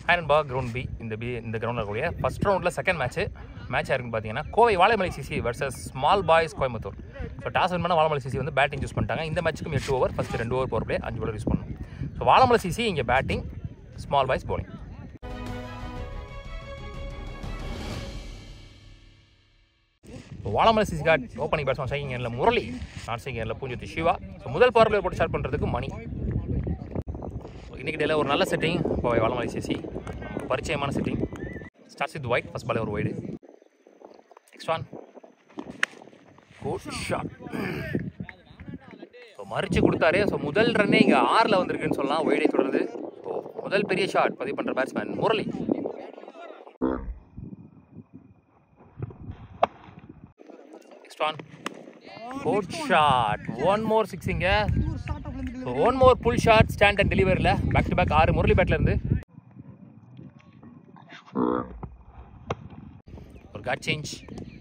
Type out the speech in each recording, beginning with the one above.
ஹேரன்பா ground B இந்த B இந்த கிரவுண்டில் இருக்கக்கூடிய ஃபர்ஸ்ட் ரவுண்டில் செகண்ட் மேட்ச் மேட்ச் யாருக்குன்னு பார்த்தீங்கன்னா Kovai Vazhaimalai CC versus small boys Coimbatore so toss win பண்ண வாழைமலை சிசி வந்து பேட்டிங் யூஸ் பண்ணிட்டாங்க இந்த மேட்ச்சுக்கும் எட்டு ஓவர் ஃபஸ்ட்டு ரெண்டு ஓவர் போகிற பிளே அஞ்சு ஓவர் யூஸ் பண்ணணும் ஸோ வாழைமலை சிசி இங்கே batting small boys bowling Vazhamalai CC கார்ட் ஓப்பனிங் பேட்ஸ்மேன் சைக்கிங் எண்ணில் முரளி நான் சைக்கிங் எண்ணில் பூஞ்சொத்தி சிவா ஸோ முதல் பவர் பிளேயர் போட்டு ஸ்டார்ட் பண்ணுறதுக்கு மணி இன்னைக்கு டேல ஒரு நல்ல செட்டிங் கோவை வாழமலை சிசி நமக்கு பரிச்சயமான setting starts with wide first ball ஒரு wide next one good shot so மறிச்சு கொடுத்தாரு ஸோ முதல் ரன்னே இங்கே ஆறில் வந்திருக்குன்னு சொல்லலாம் ஒயிடே தொடருது ஸோ முதல் பெரிய ஷாட் பதிவு பண்ணுற batsman Murali next one good shot one more சிக்ஸிங்க so one more pull shot stand and டெலிவரியில் பேக் டு பேக் ஆறு முரளி பேட்ல இருந்து ஒரு காட் சேஞ்ச்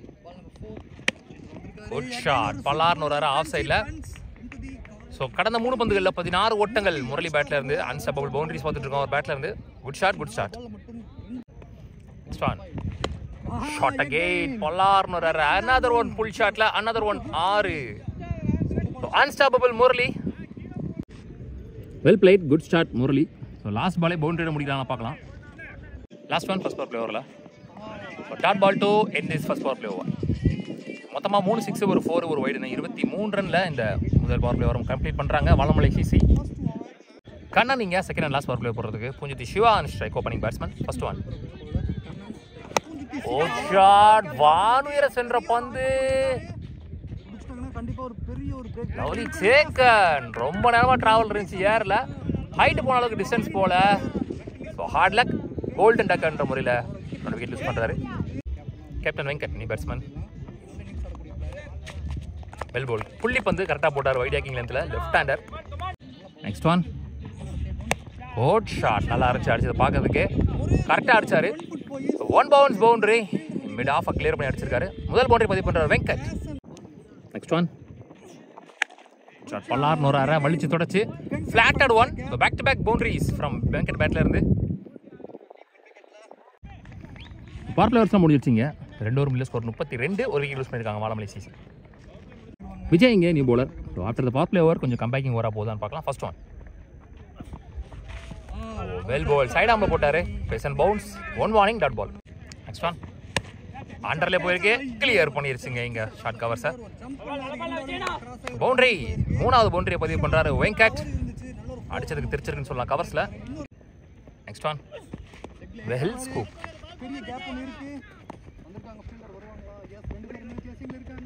குட் ஷாட் பல்லார்னு ஒரு ஆஃப் சைடில் ஸோ கடந்த மூணு பந்துகளில் பதினாறு ஓட்டங்கள் முரளி பேட்ல இருந்து அன்ஸ்டபபிள் பவுண்டரிஸ் பார்த்துட்டு இருக்கோம் ஒரு பேட்ல இருந்து good shot good shot next one shot again பொல்லார்னு ஒரு அனதர் ஒன் புல் ஷாட்ல அனதர் ஒன் ஆறு unstoppable Murali well played good start Murali so last பாலே பவுண்டரியில் முடிக்கலாம் பார்க்கலாம் last one first power play ஓவரில் dot ball to end this first power play over மொத்தமாக மூணு சிக்ஸ் ஒரு ஃபோர் ஒரு ஒய்டு இருபத்தி மூணு ரனில் இந்த முதல் பவர் பிளே ஓவரம் கம்ப்ளீட் பண்ணுறாங்க வளமலை சிசி கண்ணா நீங்கள் second and last power play போடுறதுக்கு பூஞ்சித்தி Siva and strike opening batsman first one ஓ ஷாட் வானுயர சென்ற பந்து முடிச்சிட்டாங்கன்னா கண்டிப்பா ஒரு பெரிய ஒரு பிரேக் லவ்லி சேக்கன் ரொம்ப நேரமா டிராவல் இருந்துச்சு ஏர்ல ஹைட் போன அளவுக்கு டிஸ்டன்ஸ் போல ஸோ ஹார்ட் லக் கோல்டன் டக்குன்ற முறையில் விக்கெட் லூஸ் பண்றாரு கேப்டன் வெங்கட் நீ பேட்ஸ்மேன் வெல் போல் புள்ளி பந்து கரெக்டாக போட்டார் வைட் ஆக்கிங் லென்த்தில் left hander next one vote shot நல்லா அடிச்சு அடிச்சதை பார்க்கறதுக்கு கரெக்டாக அடிச்சாரு one bounce boundary mid off clear பண்ணி அடிச்சிருக்காரு முதல் பவுண்டரி பதிவு பண்றாரு வெங்கட் நெக்ஸ்ட் ஒன் ஷாட் பல்லார்னு ஒரு அரை வலிச்சு தொடச்சு flatted one back to back boundaries from Venkat பேட்ல இருந்து பவர் பிளேவர்ஸ்லாம் முடிஞ்சிருச்சிங்க ரெண்டு ஓவர் மில்ல ஸ்கோர் முப்பத்தி ரெண்டு ஒரு விக்கெட் யூஸ் பண்ணியிருக்காங்க வாழமலை சிசி விஜய் இங்கே new bowler so after the power play over கொஞ்சம் கம்பேக்கிங் ஓவராக போகுதான்னு பார்க்கலாம் first one well ball side ஆம்பில் போட்டாரு pace and bounce one warning dot ball next one அண்டர்ல போயிருக்கு கிளியர் பண்ணிருச்சுங்க இங்க ஷார்ட் கவர் சார் பவுண்டரி மூணாவது பவுண்டரியை பதிவு பண்றாரு வெங்கட் அடிச்சதுக்கு திருச்சிருக்குன்னு சொல்லலாம் கவர்ஸ்ல நெக்ஸ்ட் ஒன் வெல் ஸ்கூப் பெரிய கேப் ஒன்று இருக்கு வந்திருக்காங்க ஃபீல்டர் வருவாங்களா எஸ் ரெண்டு பேரும் சேசிங்ல இருக்காங்க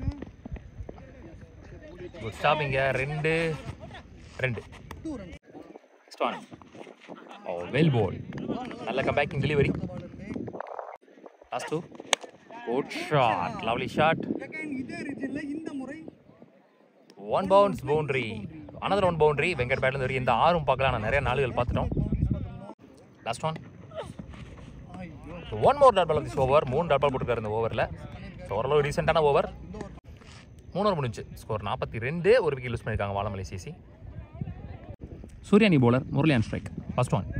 குட் ஸ்டாப்பிங்க ரெண்டு ரெண்டு two run next one oh well bowl நல்ல கம்பேக்கிங் delivery last two good shot lovely shot second இதே ரீஜன்ல இந்த முறை one bounce boundary another one boundary Venkat பேட்ல இருந்து இந்த ஆறும் பார்க்கலாம் நான் நிறைய நாளுகள் பார்த்துட்டோம் last one one more dot ball this over மூணு டாட் பால் போட்டுருக்காரு இந்த ஓவரில் ஸோ ஓரளவு ரீசெண்டான ஓவர் மூணு ஓவர் முடிஞ்சு ஸ்கோர் நாற்பத்தி ரெண்டு ஒரு விக்கெட் லூஸ் பண்ணியிருக்காங்க வாழமலை சிசி சூர்யானி bowler Murali and strike first one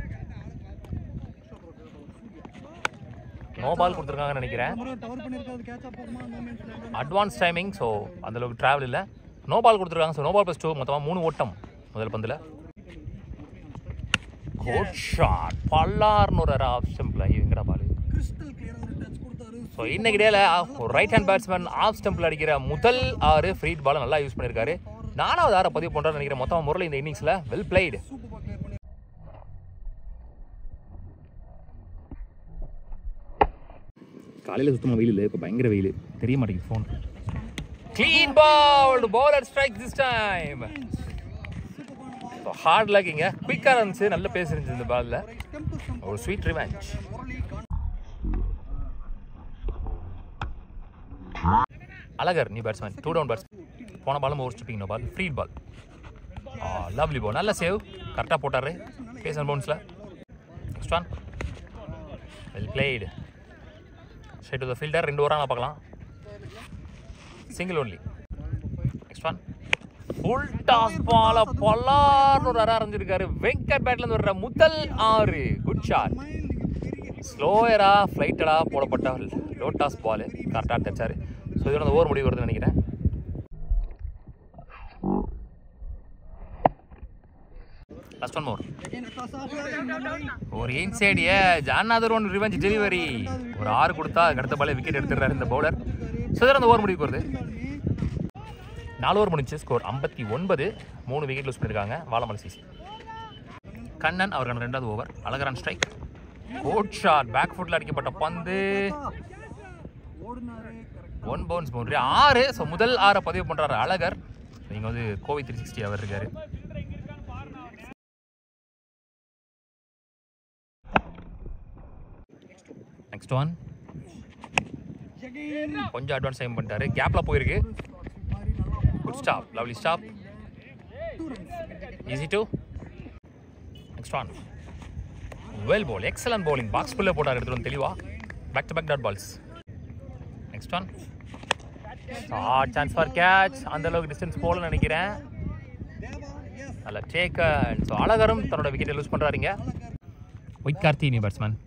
no ball கொடுத்துருக்காங்கன்னு நினைக்கிறேன் முறை டவர் பண்ணிருக்காது கேட்ச் அப் போகுமா no means land advance timing so அந்தளவுக்கு ட்ராவல் இல்லை நோ பால் கொடுத்துருக்காங்க so no ball plus two மொத்தமாக மூணு ஓட்டம் முதல் பந்தில் குட் ஷாட் பல்லார்னு ஒரு ஆஃப் ஸ்டம்பில் இவங்கிற பால் கிறிஸ்டல் கிளியர் ஒரு டச் கொடுத்தாரு ஸோ இன்னைக்கு டேல ஒரு ரைட் ஹேண்ட் பேட்ஸ்மேன் ஆஃப் ஸ்டம்பில் அடிக்கிற முதல் ஆறு ஃப்ரீட் பாலை நல்லா யூஸ் பண்ணியிருக்காரு நாலாவது ஆறை பதிவு பண்ணுறான்னு நினைக்கிறேன் மொத்தமாக முரளி இந்த இன்னிங்ஸில் வெல் பிளேடு சூப்பர் கிளியர் பண்ணி காலையில் சுத்தமாக வெயில் இல்லை இப்போ பயங்கர வெயில் தெரிய மாட்டேங்குது phone clean ball bowler strike this time hard லக்கிங்க குயிக்காக இருந்துச்சு நல்ல பேஸ் இருந்துச்சு இந்த பாலில் ஸ்டெம்ப் டு ஸ்டெம்ப் ஒரு sweet revenge Murali gone Azhagar new batsman two down bats போன பாலும் over stepping no ball free ball lovely ball நல்ல சேவ் கரெக்டாக போட்டார் பேஸ் அண்ட் பவுன்ஸில் next one well played straight to the fielder ரெண்டு ஓவராக பார்க்கலாம் single only next one full toss பால பொல்லார்னு ஒரு அரை அரைஞ்சிருக்காரு வெங்கட் பேட்ல இருந்து வர்ற முதல் ஆறு குட் ஷாட் மைல்டு ஸ்லோயராக ஃப்ளைட்டடாக போடப்பட்ட லோட்டாஸ் பால் கரெக்டாக தச்சார் ஸோ இதோட அந்த ஓவர் முடிவு வருதுன்னு நினைக்கிறேன் last one more Again, across half line. ஒரு inside a another one revenge delivery ஒரு ஆறு கொடுத்தா அதுக்கு அடுத்த பாலே விக்கெட் எடுத்துடுறாரு இந்த பவுலர் ஸோ இதோட அந்த ஓவர் முடிவுக்கு வருது நாலு ஓவர் முடிஞ்சு ஸ்கோர் ஐம்பத்தி ஒன்பது மூணு விக்கெட் லூஸ் பண்ணியிருக்காங்க வாழமலை சிசி கண்ணன் அவருக்கான ரெண்டாவது ஓவர் அழகரான் ஸ்ட்ரைக் கோட் ஷாட் பேக் ஃபுட்டில் அடிக்கப்பட்ட பந்து ஓடுனாரு correct. ஒன் பவுன்ஸ் பவுண்டரி ஆறு ஸோ முதல் ஆறை பதிவு பண்ணுறாரு அழகர் நீங்கள் வந்து கோவை த்ரீ சிக்ஸ்டி அவர் இருக்காரு நெக்ஸ்ட் ஒன் Again. கொஞ்சம் அட்வான்ஸ் டைம் பண்ணிட்டாரு கேப்பில் போயிருக்கு மாதிரி நல்லா good stop lovely stop two runs. Easy two next one well bowled excellent bowling box குள்ளே போட்டார் எடுத்துட்டு வந்து தெளிவா back to back dot balls next one short chance for catch அந்த அளவுக்கு டிஸ்டன்ஸ் போகலன்னு நினைக்கிறேன் தேவா, yes. நல்ல டேக்கன் ஸோ அழகரும் தன்னோட விக்கெட்டை லூஸ் பண்ணுறாருங்க white Karthi new batsman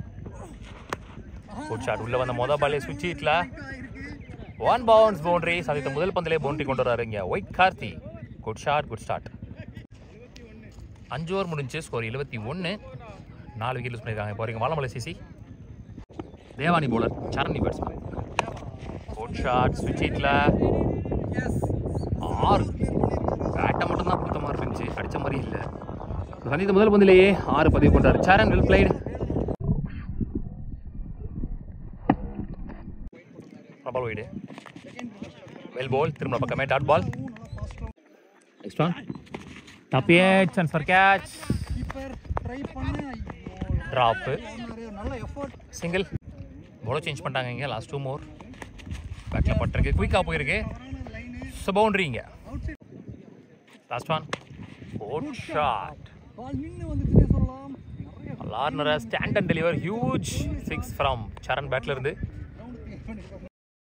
good shot உள்ள வந்த மொதல் பாலே சுவிட்ச் ஹிட்ல இருக்கு. ஒன் பவுன்ஸ் பவுண்டரி சதித்த முதல் பந்திலே பவுண்டரி கொண்டு வராரு இங்க white Karthi good shot good start அஞ்சு ஓவர் முடிஞ்சு ஸ்கோர் எழுபத்தி ஒன்று நாலு விக்கெட் லூஸ் பண்ணியிருக்காங்க இப்போ வரைக்கும் வாழமலை சிசி தேவானி பவுலர் சரணி பேட்ஸ்மேன் குட் ஷாட் ஸ்விட்ச் ஹிட்ல Yes. ஆறு பேட்டை மட்டும் தான் கொடுத்த மாதிரி இருந்துச்சு அடிச்ச மாதிரி இல்லை சந்தித்த முதல் பந்திலேயே ஆறு பதிவு பண்றாரு Saran well flighted ball wide well ball திரும்ப பக்கமே டாட் பால் நல்லா fast ஆ next one top edge chance for catch keeper try பண்ணு. ஐயோ, ட்ராப்பு ஓடுனாரு. நல்ல effort. சிங்கிள் போல சேஞ்ச் பண்ணிட்டாங்க இங்கே லாஸ்ட் டூ மோர் பேக்கில் பட்டிருக்கு குயிக்காக போயிருக்கு வரான line உ. ஸோ பவுண்டரிங்க outside. Last one good shot ball நின்னு வந்துச்சுன்னே சொல்லலாம். நிறைய லார்னரை stand and deliver huge six from Saran பேட்ல இருந்து round clear பண்ணிருக்காங்க.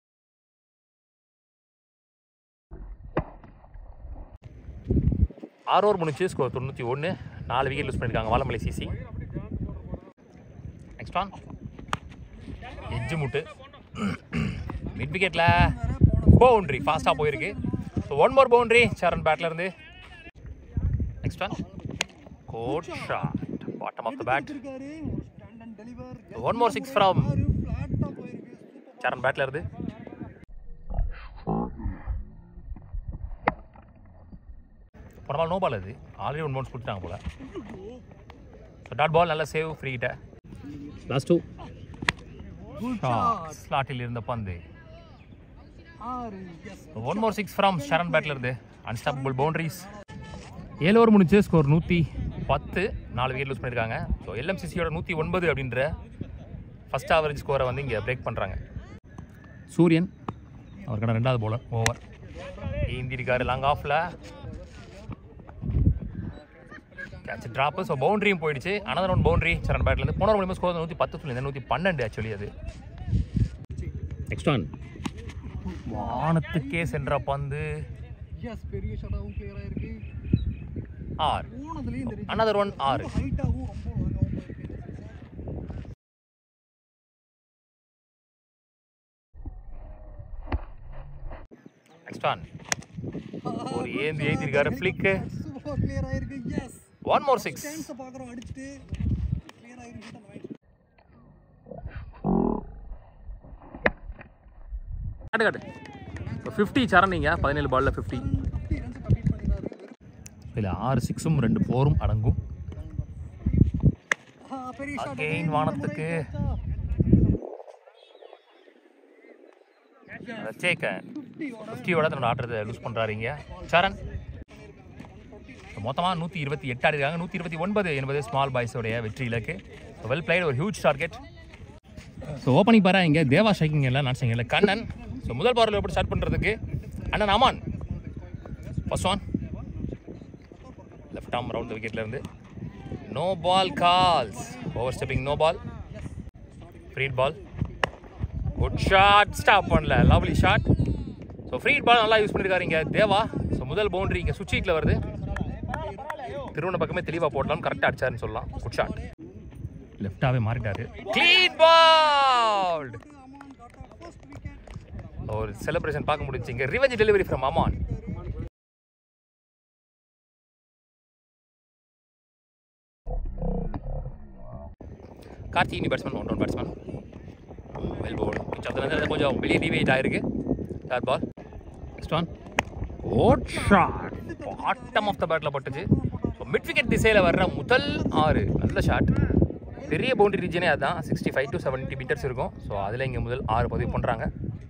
ஆறு ஓவர் முடிச்சு ஸ்கோர் தொண்ணூற்றி ஒன்று நாலு விக்கெட் லூஸ் பண்ணியிருக்காங்க Vazhamalai CC next one edge முட்டு மிட் விக்கெட்டில் பவுண்ட்ரி ஃபாஸ்ட்டாக போயிருக்கு so one more boundary Saran பேட்ல இருந்து next one cut shot bottom of the bat இருக்காரு. stand and deliver. One more six from ஆறு flat ஆ போயிருக்கு. Super. சரண் பேட்ல இருந்து போன பால் நோ பால் அது ஆல்ரெடி ஒன் பவுன்ஸ் கொடுத்துட்டாங்க போல ஸோ டாட் பால் நல்ல சேவ் ஃப்ரீ கிட்ட லாஸ்ட் டூ Good shot. ஸ்லாட்டில் இருந்த பந்து ஆறு. Yes. One more six from Saran பேட்ல இருந்து அன்ஸ்டாப்பபிள் பவுண்டரிஸ் ஏழு ஓவர் முடிச்சு ஸ்கோர் நூற்றி பத்து நாலு விக்கெட் லூஸ் பண்ணியிருக்காங்க ஸோ எல்எம்சிசியோட நூற்றி ஒன்பது அப்படின்ற ஃபர்ஸ்ட் ஆவரேஜ் ஸ்கோரை வந்து இங்கே பிரேக் பண்ணுறாங்க சூரியன் அவருக்கான ரெண்டாவது பவுலர் ஓவர் ஏந்திருக்காரு லாங் ஆஃபில் கேட்ச் ட்ராப்பு ஸோ பவுண்டரியும் போயிடுச்சு அனதர் ஒன் பவுண்டரி சரண் பேட்லேருந்து போன மூலியமாக ஸ்கோர் நூற்றி பத்து சொல்லி நூற்றி பன்னெண்டு ஆக்சுவலி அது நெக்ஸ்ட் ஒன் வானத்துக்கே சென்ற பந்து Yes, பெரிய shot ஆவும் clear ஆயிருக்கு. ஆர் போனதுலயும் தெரியுது. Another one R. ரொம்ப height ஆவும் ரொம்ப long ஆவும் போயிருக்கு. நெக்ஸ்ட் ஒன் ஒரு ஏந்தி ஏந்திருக்காரு ஃபிளிக்கு Super clear ஆயிருக்கு. Yes. One more six Chance அ பார்க்கறோம் அடிச்சுட்டு clear ஆயிருக்கு. அந்த right. காட்டு காட்டு இப்போ ஃபிஃப்டி சரண் நீங்கள் பதினேழு பாலில் ஃபிஃப்டி 50 runs complete பண்ணிருக்காரு. இதில் ஆறு சிக்ஸும் ரெண்டு ஃபோரும் அடங்கும் ஆ, பெரிய shot. Again வானத்துக்கு. சேக்க 50 ஓட ஃபிஃப்டியோட தன்னோட ஆட்டத்தை லூஸ் பண்ணுறாருங்க சரண் மொத்தமாக நூற்றி இருபத்தி எட்டு ஆடிருக்காங்க நூற்றி இருபத்தி ஒன்பது என்பது ஸ்மால் பாய்ஸோடைய வெற்றி இலக்கு வெல் பிளேட் ஒரு ஹியூஜ் டார்கெட் ஸோ ஓப்பனிங் பாரா இங்கே தேவா ஷைக்கிங் இல்லை நான் இல்லை கண்ணன் ஸோ முதல் பாரில் எப்படி ஸ்டார்ட் பண்ணுறதுக்கு அண்ணன் Aman first one left arm round விக்கெட்லேருந்து no ball calls over stepping no ball free ball good shot stop பண்ணல lovely shot so free ball நல்லா யூஸ் பண்ணியிருக்காரு இங்கே தேவா ஸோ முதல் பவுண்டரி இங்கே சுவிட்சிக்கில் வருது திருவண்ண பக்கமே தெளிவாக போடலாம் கரெக்டாக அடிச்சாருன்னு சொல்லலாம் குட் ஷாட் லெஃப்டாவே மாறிட்டாரு clean ball Aman got a first wicket. ஒரு செலிப்ரேஷன் பார்க்க முடிஞ்சு இங்க revenge delivery from Aman Karthi இனி batsman one down batsman well bowled pitch கொஞ்சம் வெளியே டிவேட் ஆயிருக்கு dot ball next one vote shot bottom of the bat பட்டுச்சு ஸோ மிட் விக்கெட் திசையில் வர்ற முதல் ஆறு நல்ல ஷாட் பெரிய பவுண்டரி ரீஜனே அதுதான் sixty five to seventy metres இருக்கும் ஸோ அதில் இங்கே முதல் ஆறு பதிவு பண்ணுறாங்க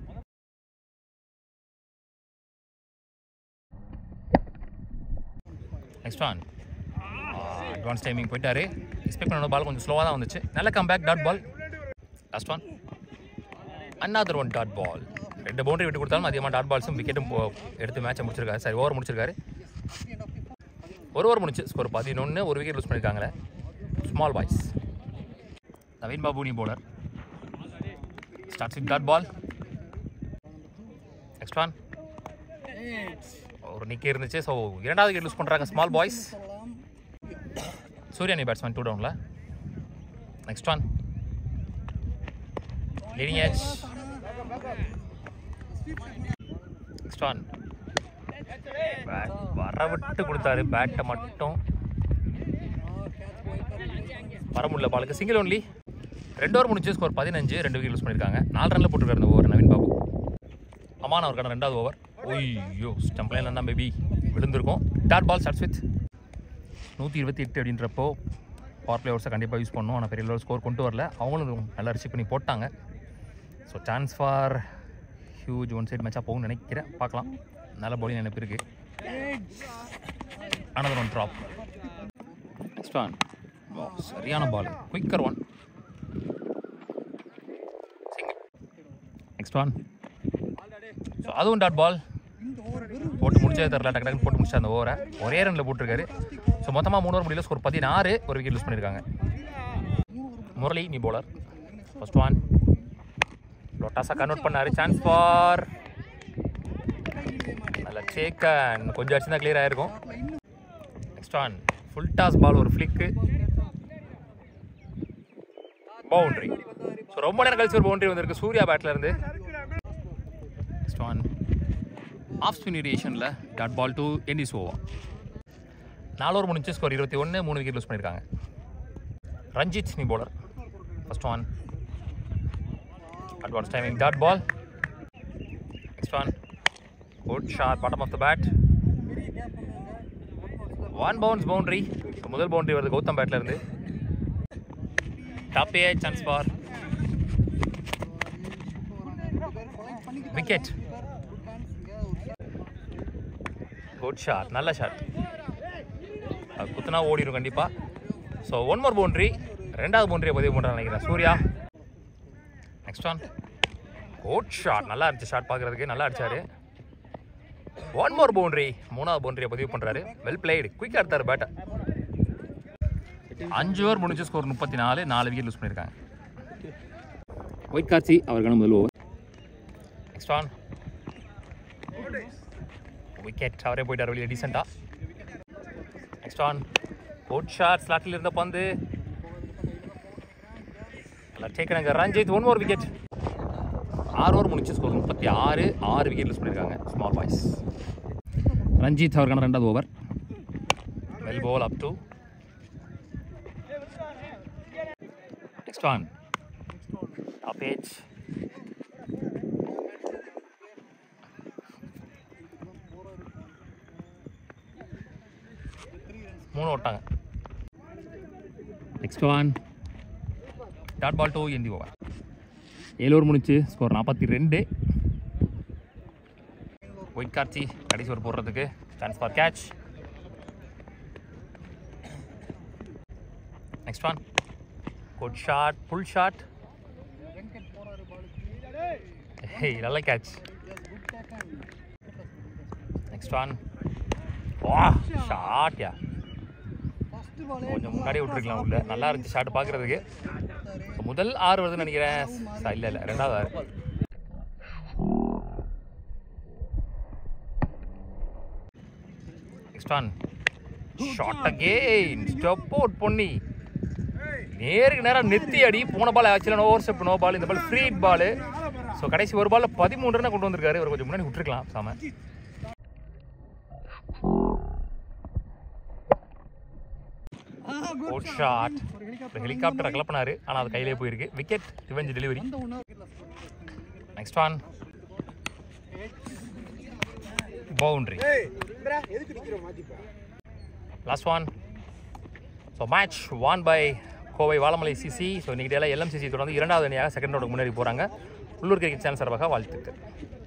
நெக்ஸ்ட் ஒன் அட்வான்ஸ் டைமிங் போயிட்டாரு எக்ஸ்பெக்ட் பண்ண பால் கொஞ்சம் ஸ்லோவாக தான் வந்துச்சு நல்ல comeback dot ball last one another one dot ball ரெண்டு பவுண்டரி விட்டு கொடுத்தாலும் அதிகமாக டாட் பால்ஸும் விக்கெட்டும் எடுத்து மேட்சை முடிச்சிருக்காரு சரி ஓவர் முடிச்சிருக்காரு ஒரு ஓவர் முடிச்சு ஸ்கோர் பதினொன்று ஒரு விக்கெட் லூஸ் பண்ணியிருக்காங்களே small boys Naveen Babu new bowler starts with dot ball next one ஒரு நிக்கி இருந்துச்சு ஸோ இரண்டாவது விக்கெட் லூஸ் பண்ணுறாங்க ஸ்மால் பாய்ஸ் சொல்லலாம் சூர்யா நீ பேட்ஸ்மேன் டூ டவுனில் next one leading edge next one வர விட்டு கொடுத்தாரு பேட்டை மட்டும் வர முடியல பாலுக்கு சிங்கிள் ஒன்லி ரெண்டு ஓவர் முடிச்சு ஸ்கோர் பதினஞ்சு ரெண்டு விக்கெட் லூஸ் பண்ணியிருக்காங்க நாலு ரனில் போட்டுருக்காரு இந்த ஓவர் நவீன் பாபு அமான் அவருக்கான ரெண்டாவது ஓவர் ஒய்யோ ஸ்டம்ப் லைனில் தான் பேபி விழுந்திருக்கும் டாட் பால் ஸ்டார்ட்ஸ் வித் நூற்றி இருபத்தி எட்டு அப்படின்றப்போ பவர் பிளேயர்ஸை கண்டிப்பாக யூஸ் பண்ணணும் ஆனால் பெரிய லெவல் ஸ்கோர் கொண்டு வரல அவங்களும் நல்லா ரிசீவ் பண்ணி போட்டாங்க so chance for huge one side மேட்சாக போகும்னு நினைக்கிறேன் பார்க்கலாம் நல்ல bowling நினைப்பு இருக்கு another one drop next one சரியான பால் quicker one next one so அதுவும் டாட் பால் இந்த ஓவர் வெறும் போட்டு முடிச்சே தெரில டக்கு டக்குன்னு போட்டு முடிச்சா அந்த ஓவரை ஒரே ரனில் போட்டிருக்காரு ஸோ மொத்தமாக மூணு ஓவர் முடியல ஸ்கோர் பதினாறு ஒரு விக்கெட் லூஸ் பண்ணியிருக்காங்க Murali new bowler first one லொட்டாஸாக கன்வெர்ட் பண்ணாரு சான்ஸ் ஃபார் நல்ல சேக்கன் கொஞ்சம் அடிச்சு தான் கிளியர் ஆயிருக்கும் next one full toss ball ஒரு ஃப்ளிக்கு பவுண்டரி ஸோ ரொம்ப நேரம் கழிச்சு ஒரு பவுண்டரி வந்திருக்கு சூர்யா பேட்ல இருந்து நெக்ஸ்ட் ஒன் ஆஃப் ஸ்பின் வேரியேஷனில் dot ball to end this over நாலு ஓவர் முடிஞ்சு ஸ்கோர் இருபத்தி ஒன்று மூணு விக்கெட் லூஸ் பண்ணியிருக்காங்க Ranjith new bowler first one advance timing dot ball next one good shot bottom of the bat one bounce boundary முதல் boundary வருது கௌதம் பேட்ல இருந்து டாப் ஏ chance for wicket good shot நல்ல ஷாட் குத்துனா ஓடிடும் கண்டிப்பாக ஸோ ஒன் மோர் பவுண்டரி ரெண்டாவது பவுண்டரியை பதிவு பண்ணுறான்னு நினைக்கிறேன் Surya next one good shot நல்லா இருந்துச்சு ஷாட் பார்க்குறதுக்கு நல்லா அடிச்சாரு ஒன் மோர் பவுண்டரி மூணாவது பவுண்டரியை பதிவு பண்ணுறாரு வெல் பிளேடு குயிக்காக எடுத்தார் பேட்டை அஞ்சு ஓவர் முடிஞ்சு ஸ்கோர் முப்பத்தி நாலு நாலு விக்கெட் லூஸ் பண்ணியிருக்காங்க ஒயிட் காட்சி அவருக்கான முதல் ஓவர் நெக்ஸ்ட் ஒன் விக்கெட் அவரே போயிட்டார் வெளியே டீசெண்டாக நெக்ஸ்ட் ஆன் குட் ஷாட் ஸ்லாட்டில் இருந்த பந்து நல்லா டேக்கனுங்க ரஞ்சித் ஒன் ஓவர் விக்கெட் ஆறு ஓவர் முடிச்சு ஸ்கோர் முப்பத்தி ஆறு ஆறு விக்கெட் லூஸ் பண்ணியிருக்காங்க ஸ்மால் பாய்ஸ் ரஞ்சித் அவருக்கான ரெண்டாவது over well bowled up to next one top edge மூணு ஓட்டாங்க next one dot ball to end the over ஏழு ஓவர் முடிச்சு ஸ்கோர் நாற்பத்தி ரெண்டு ஒயிட் கார்த்தி கடைசி ஓவர் போடுறதுக்கு chance for catch next one good shot full shot Venkat போறாரு பாலுக்கு ஹேய் நல்ல catch yes good taken next one what shot யா ஃபர்ஸ்ட் பாலே கொஞ்சம் முன்னாடி விட்டுருக்கலாம் உள்ள நல்லா இருந்துச்சு ஷாட் பார்க்குறதுக்கு முதல் ஆறு வருதுன்னு நினைக்கிறேன் ச- இல்ல இல்ல ரெண்டாவது ஆறு next one shot again step out Ponni நேருக்கு நேராக நெத்தி அடி போன பால் ஆக்சுவலாக ஓவர் ஸ்டெப் நோ பால் இந்த பால் ஃப்ரீ பால் ஸோ கடைசி ஒரு பால்ல பதிமூணு ரன் கொண்டு வந்திருக்காரு இவர் கொஞ்சம் முன்னாடி விட்டுருக்கலாம் சாம குட் ஷாட் ஹெலிகாப்டர் அகல பண்ணாரு ஆனால் அது கையிலே போயிருக்கு விக்கெட் ரிவெஞ்ச் டெலிவரி வந்த ஒன்றா நெக்ஸ்ட் ஒன் பவுண்டரி எதுக்கு நிற்கிறோம் மாற்றிப்பா last one so match one by Kovai Vazhamalai CC so இன்னைக்கு எல்லாம் எல்எம்சிசி தொடர்ந்து இரண்டாவது அணியாக செகண்ட் ரவுண்டுக்கு முன்னேறி போகிறாங்க உள்ளூர் கிரிக்கெட் சேனல் சார்பாக வாழ்த்துக்கள்